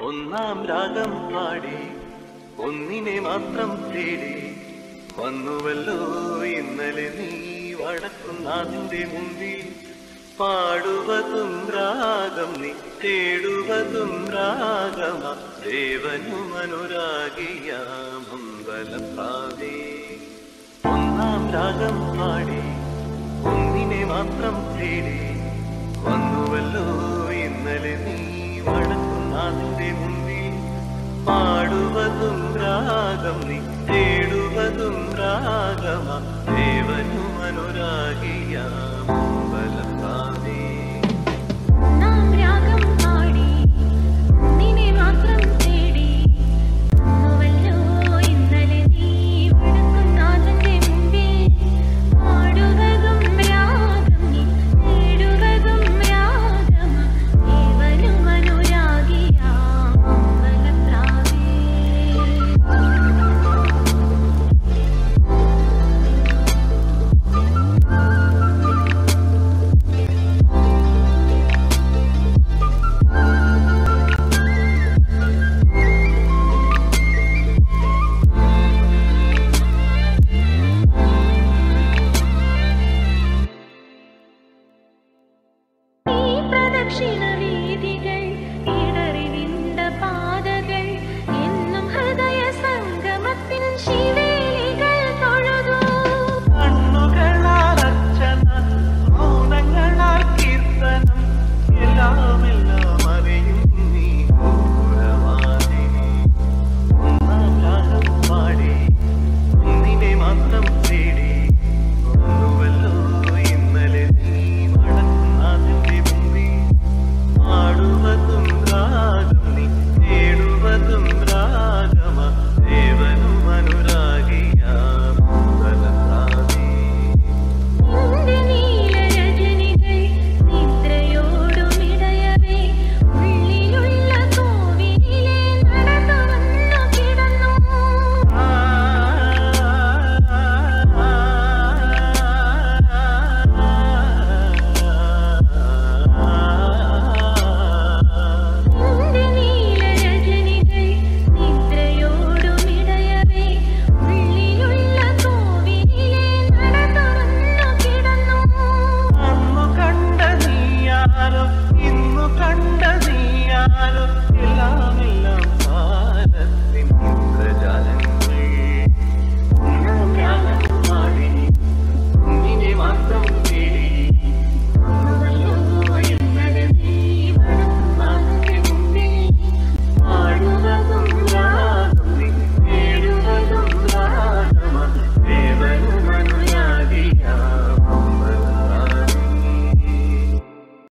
ഒന്നാം രാഗം പാടി ഒന്നിനെ മാത്രം തേടി വന്നുവല്ലോ ഇന്നലെ നീ വടക്കുന്നാതിന്റെ മുമ്പിൽ പാടുവതും രാഗം നീ തേടുവതും രാഗമ ദേവനും അനുരാഗിയാമമ്പലപ്രാവേ ഒന്നാം രാഗം പാടി ഒന്നിനെ മാത്രം തേടി വന്നുവല്ലോ ഇന്നലെ നീ വടക്കുന്നാതിന്റെ മുമ്പിൽ പാടുവതും രാഗം നീ തേടുവതും രാഗമ